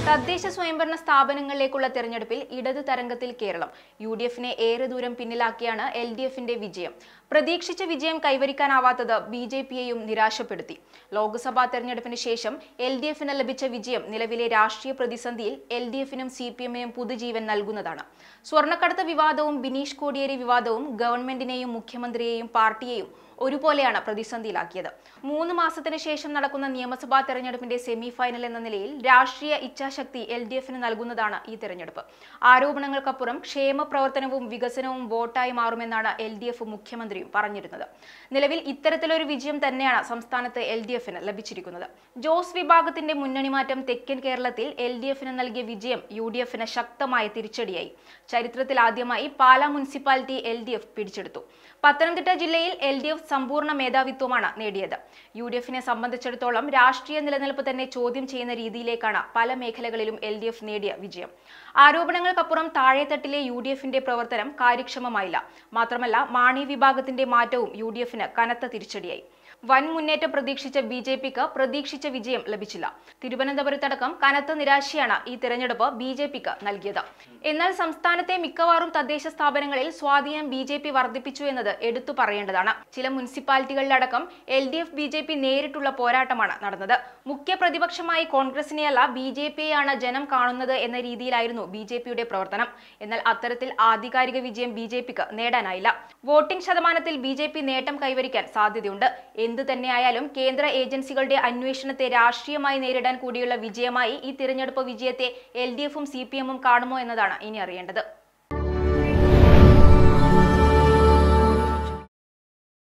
തദ്ദേശ സ്വയംഭരണ സ്ഥാപനങ്ങളിലേക്കുള്ള തെരഞ്ഞെടുപ്പിൽ ഇടത് തരംഗത്തിൽ കേരളം യു ഡി എഫിനെ ഏറെ ദൂരം പിന്നിലാക്കിയാണ് എൽ ഡി എഫിന്റെ വിജയം പ്രതീക്ഷിച്ച വിജയം കൈവരിക്കാനാവാത്തത് ബി ജെ പിയെയും നിരാശപ്പെടുത്തി ലോക്സഭാ തെരഞ്ഞെടുപ്പിന് ശേഷം എൽ ഡി എഫിന് ലഭിച്ച വിജയം നിലവിലെ രാഷ്ട്രീയ പ്രതിസന്ധിയിൽ എൽ ഡി എഫിനും സി പി എമ്മിനും പുതുജീവൻ നൽകുന്നതാണ് സ്വർണ്ണക്കടത്ത് വിവാദവും ബിനീഷ് കോടിയേരി വിവാദവും ഗവൺമെന്റിനെയും മുഖ്യമന്ത്രിയെയും പാർട്ടിയെയും ഒരുപോലെയാണ് പ്രതിസന്ധിയിലാക്കിയത് മൂന്ന് മാസത്തിന് ശേഷം നടക്കുന്ന നിയമസഭാ തെരഞ്ഞെടുപ്പിന്റെ സെമി ഫൈനൽ എന്ന നിലയിൽ രാഷ്ട്രീയ ഇച്ഛാശക്തി എൽ ഡി എഫിന് നൽകുന്നതാണ് ഈ തെരഞ്ഞെടുപ്പ് ആരോപണങ്ങൾക്കപ്പുറം ക്ഷേമ പ്രവർത്തനവും വികസനവും വോട്ടായി മാറുമെന്നാണ് എൽ ഡി എഫ് മുഖ്യമന്ത്രിയും പറഞ്ഞിരുന്നത് നിലവിൽ ഇത്തരത്തിലൊരു വിജയം തന്നെയാണ് സംസ്ഥാനത്ത് എൽ ഡി എഫിന് ലഭിച്ചിരിക്കുന്നത് ജോസ് വിഭാഗത്തിന്റെ മുന്നണി മാറ്റം തെക്കൻ കേരളത്തിൽ എൽ ഡി എഫിന് നൽകിയ വിജയം യു ഡി എഫിന് ശക്തമായ തിരിച്ചടിയായി ചരിത്രത്തിൽ ആദ്യമായി Pala municipality L D F പിടിച്ചെടുത്തു പത്തനംതിട്ട ജില്ലയിൽ എൽ ഡി എഫ് സമ്പൂർണ്ണ മേധാവിത്വമാണ് നേടിയത് യു ഡി എഫിനെ സംബന്ധിച്ചിടത്തോളം രാഷ്ട്രീയ നിലനിൽപ്പ് തന്നെ ചോദ്യം ചെയ്യുന്ന രീതിയിലേക്കാണ് പല മേഖലകളിലും എൽ ഡി എഫ് നേടിയ വിജയം ആരോപണങ്ങൾക്കപ്പുറം താഴെത്തട്ടിലെ യു ഡി എഫിന്റെ പ്രവർത്തനം കാര്യക്ഷമമായില്ല മാത്രമല്ല മാണി വിഭാഗത്തിന്റെ മാറ്റവും യു ഡി എഫിന് കനത്ത തിരിച്ചടിയായി വൻ മുന്നേറ്റം പ്രതീക്ഷിച്ച ബി ജെ പിക്ക് പ്രതീക്ഷിച്ച വിജയം ലഭിച്ചില്ല തിരുവനന്തപുരത്തടക്കം കനത്ത നിരാശയാണ് ഈ തെരഞ്ഞെടുപ്പ് ബി ജെ പിക്ക് നൽകിയത് എന്നാൽ സംസ്ഥാനത്തെ മിക്കവാറും തദ്ദേശ സ്ഥാപനങ്ങളിൽ സ്വാധീനം ബി ജെ പി വർദ്ധിപ്പിച്ചു എന്നത് എടുത്തു പറയേണ്ടതാണ് ചില മുനിസിപ്പാലിറ്റികളിലടക്കം L D F B J P നേരിട്ടുള്ള പോരാട്ടമാണ് നടന്നത് മുഖ്യ പ്രതിപക്ഷമായി കോൺഗ്രസിനെയല്ല ബി ജെ പിയെയാണ് ജനം കാണുന്നത് എന്ന രീതിയിലായിരുന്നു ബി ജെ പിയുടെ പ്രവർത്തനം എന്നാൽ അത്തരത്തിൽ ആധികാരിക വിജയം ബി ജെ പിക്ക് നേടാനായില്ല വോട്ടിംഗ് ശതമാനത്തിൽ ബി ജെ പി നേട്ടം കൈവരിക്കാൻ സാധ്യതയുണ്ട് എന്തു തന്നെയായാലും കേന്ദ്ര ഏജൻസികളുടെ അന്വേഷണത്തെ രാഷ്ട്രീയമായി നേരിടാൻ കൂടിയുള്ള വിജയമായി ഈ തിരഞ്ഞെടുപ്പ് വിജയത്തെ എൽ ഡി എഫും സി പി എമ്മും കാണുമോ എന്നതാണ് ഇനി അറിയേണ്ടത്